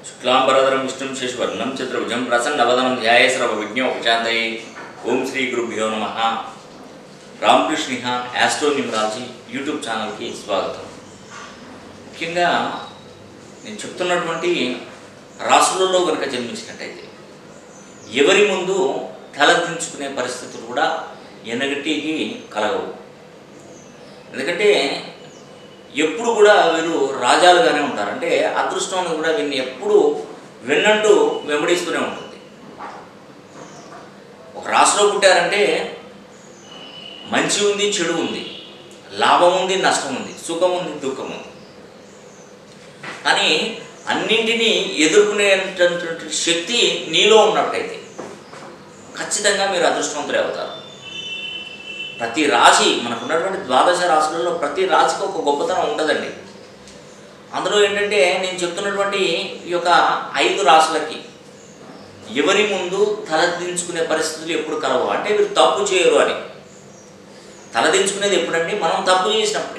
శుక్లాంబరధరం విష్ణుం శశివర్ణం చతుర్భుజం ప్రసన్నవదనం ధ్యాయేశ్వర విజ్ఞోపచాందయే ఓం శ్రీ గురుభ్యో నమ రామకృష్ణ యాస్ట్రో న్యూమరాలజీ యూట్యూబ్ ఛానల్కి స్వాగతం ముఖ్యంగా నేను చెప్తున్నటువంటి రాసులలో కనుక జన్మించినట్టయితే ఎవరి ముందు తలదించుకునే పరిస్థితులు కూడా ఎనగటికి కలగవు ఎందుకంటే ఎప్పుడు కూడా వీరు రాజాలుగానే ఉంటారు అంటే అదృష్టం అనేది కూడా వీరిని ఎప్పుడు వెన్నంటూ వెంబడిస్తూనే ఉంటుంది ఒక రాశిలో పుట్టారంటే మంచి ఉంది చెడు ఉంది లాభం ఉంది నష్టం ఉంది సుఖం ఉంది దుఃఖం ఉంది కానీ అన్నింటినీ ఎదుర్కొనేటటువంటి శక్తి నీలో ఉన్నట్టయితే ఖచ్చితంగా మీరు అదృష్టవంతులే అవుతారు ప్రతి రాశి మనకు ఉన్నటువంటి ద్వాదశ రాశులలో ప్రతి రాశికి ఒక గొప్పతనం ఉంటుందండి అందులో ఏంటంటే నేను చెప్తున్నటువంటి ఈ యొక్క ఐదు రాశులకి ఎవరి ముందు తలదించుకునే పరిస్థితులు ఎప్పుడు కలవు అంటే వీరు తప్పు చేయరు అని తలదించుకునేది ఎప్పుడంటే మనం తప్పు చేసినప్పుడే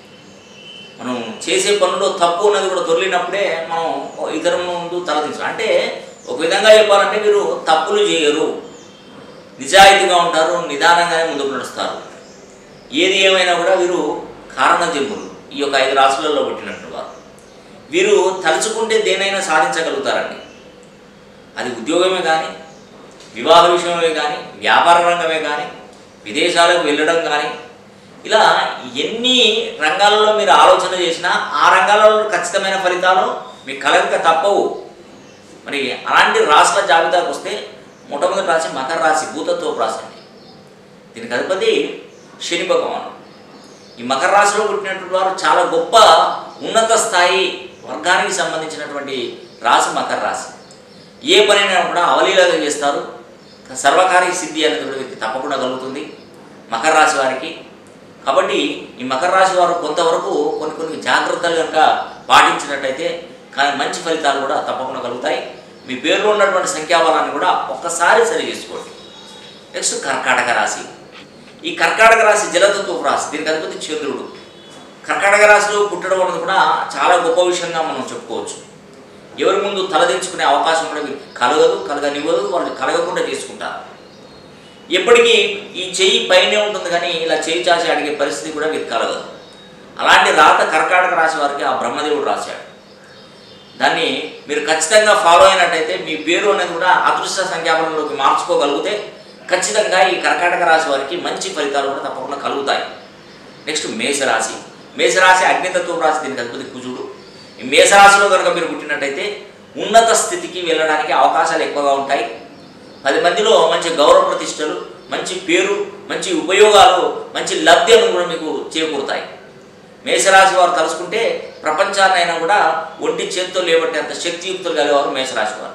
మనం చేసే పనుల్లో తప్పు ఉన్నది కూడా దొరికినప్పుడే మనం ఇతరుల ముందు తలదించు అంటే ఒక విధంగా చెప్పాలంటే వీరు తప్పులు చేయరు నిజాయితీగా ఉంటారు నిదానంగానే ముందుకు నడుస్తారు ఏది ఏమైనా కూడా వీరు కారణజన్ములు ఈ యొక్క ఐదు రాశులలో పుట్టినట్టు వారు వీరు తలుచుకుంటే దేనైనా సాధించగలుగుతారండి అది ఉద్యోగమే కానీ వివాహ విషయమే కానీ వ్యాపార రంగమే కానీ విదేశాలకు వెళ్ళడం కానీ ఇలా ఎన్ని రంగాలలో మీరు ఆలోచన చేసినా ఆ రంగాలలో ఖచ్చితమైన ఫలితాలు మీకు కలగక తప్పవు మరి అలాంటి రాష్ట్ర జాబితాకు వస్తే మొట్టమొదటి రాశి మకర రాశి భూతత్వపు రాశి అండి దీనికి అధిపతి శని భగవాను ఈ మకర రాశిలో పుట్టినటువంటి వారు చాలా గొప్ప ఉన్నత స్థాయి వర్గానికి సంబంధించినటువంటి రాశి మకర రాశి ఏ పనైనా కూడా అవలీలగా చేస్తారు సర్వకార్య సిద్ధి అనేది కూడా వీరికి తప్పకుండా కలుగుతుంది మకర రాశి వారికి కాబట్టి ఈ మకర రాశి వారు కొంతవరకు కొన్ని కొన్ని జాగ్రత్తలు కనుక పాటించినట్టయితే కానీ మంచి ఫలితాలు కూడా తప్పకుండా కలుగుతాయి మీ పేరులో ఉన్నటువంటి సంఖ్యాబలాన్ని కూడా ఒక్కసారి సరి చేసుకోండి నెక్స్ట్ కర్కాటక రాశి ఈ కర్కాటక రాశి జలతత్వపు రాశి దీనికి అధిపతి చంద్రుడు కర్కాటక రాశిలో పుట్టడం అనేది కూడా చాలా గొప్ప విషయంగా మనం చెప్పుకోవచ్చు ఎవరి ముందు తలదించుకునే అవకాశం కూడా వీరికి కలగదు కలగనివ్వదు వాళ్ళు కలగకుండా చేసుకుంటారు ఎప్పటికీ ఈ చెయ్యి పైనే ఉంటుంది కానీ ఇలా చేయి చాచి అడిగే పరిస్థితి కూడా వీరికి కలగదు అలాంటి రాత కర్కాటక రాశి వారికి ఆ బ్రహ్మదేవుడు రాశాడు దాన్ని మీరు ఖచ్చితంగా ఫాలో అయినట్టయితే మీ పేరు అనేది కూడా అదృష్ట సంఖ్యాబలంలోకి మార్చుకోగలిగితే ఖచ్చితంగా ఈ కర్కాటక రాశి వారికి మంచి ఫలితాలు కూడా తప్పకుండా కలుగుతాయి నెక్స్ట్ మేషరాశి మేషరాశి అగ్నితత్వ రాశి దీనికి అధిపతి కుజుడు ఈ మేషరాశిలో కనుక మీరు పుట్టినట్టయితే ఉన్నత స్థితికి వెళ్ళడానికి అవకాశాలు ఎక్కువగా ఉంటాయి పది మందిలో మంచి గౌరవ ప్రతిష్టలు మంచి పేరు మంచి ఉపయోగాలు మంచి లబ్ధి కూడా మీకు చేకూరుతాయి మేషరాశి వారు తలుసుకుంటే ప్రపంచాన్నైనా కూడా ఒంటి చేత్తో లేబట్టేంత శక్తియుక్తులు కలిగేవారు మేషరాశి వారు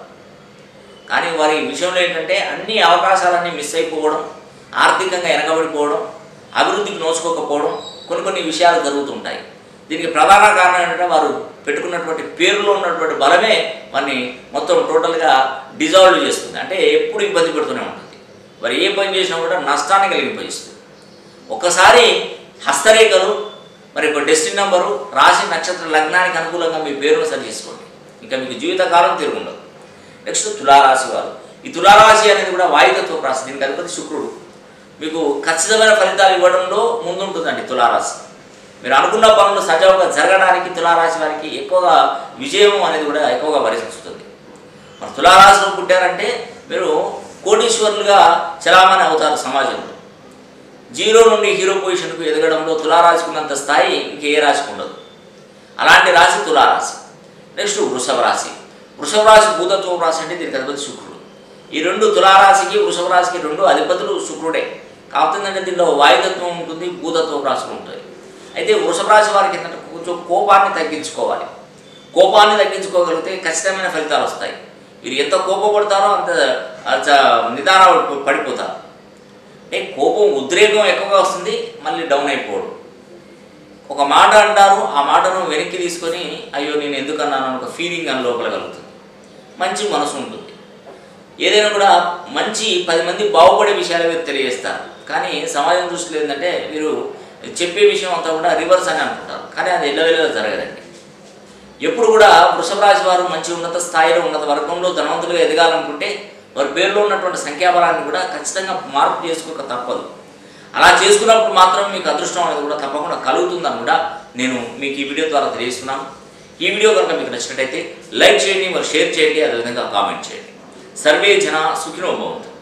కానీ వారి విషయంలో ఏంటంటే అన్ని అవకాశాలన్నీ మిస్ అయిపోవడం ఆర్థికంగా వెనకబడిపోవడం అభివృద్ధికి నోచుకోకపోవడం కొన్ని కొన్ని విషయాలు జరుగుతుంటాయి దీనికి ప్రధాన కారణం ఏంటంటే వారు పెట్టుకున్నటువంటి పేరులో ఉన్నటువంటి బలమే వారిని మొత్తం టోటల్గా డిజాల్వ్ చేస్తుంది అంటే ఎప్పుడు ఇబ్బంది పెడుతూనే ఉంటుంది వారు ఏ పని చేసినా కూడా నష్టాన్ని కలిగింపజేస్తుంది ఒక్కసారి హస్తరేఖలు మరి ఒక డెస్టిన్ నెంబరు రాశి నక్షత్ర లగ్నానికి అనుకూలంగా మీ పేరును సరి చేసుకోండి ఇంకా మీకు జీవితకాలం తిరుగుండదు నెక్స్ట్ తులారాశి వారు ఈ తులారాశి అనేది కూడా వాయుతత్వ రాశి దీనికి అధిపతి శుక్రుడు మీకు ఖచ్చితమైన ఫలితాలు ఇవ్వడంలో ముందుంటుందండి తులారాశి మీరు అనుకున్న పనులు సజావుగా జరగడానికి తులారాశి వారికి ఎక్కువగా విజయం అనేది కూడా ఎక్కువగా పరిశీలిస్తుంది మరి తులారాశిలో పుట్టారంటే మీరు కోటీశ్వరులుగా చలామణి అవుతారు సమాజంలో జీరో నుండి హీరో పొజిషన్కు ఎదగడంలో తులారాశికున్నంత స్థాయి ఇంకే రాశికి ఉండదు అలాంటి రాశి తులారాశి నెక్స్ట్ వృషభ రాశి వృషభ రాశి భూతత్వ రాశి అంటే దీనికి అధిపతి శుక్రుడు ఈ రెండు తులారాశికి వృషభ రాశికి రెండు అధిపతులు శుక్రుడే కాకపోతే ఏంటంటే దీనిలో వాయుతత్వం ఉంటుంది భూతత్వ రాశులు ఉంటాయి అయితే వృషభ రాశి వారికి ఏంటంటే కొంచెం కోపాన్ని తగ్గించుకోవాలి కోపాన్ని తగ్గించుకోగలిగితే ఖచ్చితమైన ఫలితాలు వస్తాయి వీరు ఎంత కోపపడతారో అంత అంత నిదాన పడిపోతారు అంటే కోపం ఉద్రేకం ఎక్కువగా వస్తుంది మళ్ళీ డౌన్ అయిపోవడం ఒక మాట అంటారు ఆ మాటను వెనక్కి తీసుకొని అయ్యో నేను ఎందుకు అన్నాను అని ఒక ఫీలింగ్ అని లోపల కలుగుతుంది మంచి మనసు ఉంటుంది ఏదైనా కూడా మంచి పది మంది బాగుపడే విషయాలు మీరు తెలియజేస్తారు కానీ సమాజం దృష్టిలో ఏంటంటే మీరు చెప్పే విషయం అంతా కూడా రివర్స్ అని అనుకుంటారు కానీ అది ఎల్లవెల్లగా జరగదండి ఎప్పుడు కూడా వృషభ రాశి వారు మంచి ఉన్నత స్థాయిలో ఉన్నత వర్గంలో ధనవంతులుగా ఎదగాలనుకుంటే వారి పేరులో ఉన్నటువంటి సంఖ్యాబలాన్ని కూడా ఖచ్చితంగా మార్పు చేసుకోక తప్పదు అలా చేసుకున్నప్పుడు మాత్రం మీకు అదృష్టం అనేది కూడా తప్పకుండా కలుగుతుందని కూడా నేను మీకు ఈ వీడియో ద్వారా తెలియజేస్తున్నాను ఈ వీడియో కనుక మీకు నచ్చినట్టయితే లైక్ చేయండి మరి షేర్ చేయండి అదేవిధంగా కామెంట్ చేయండి సర్వే జన సుఖినో భవంతు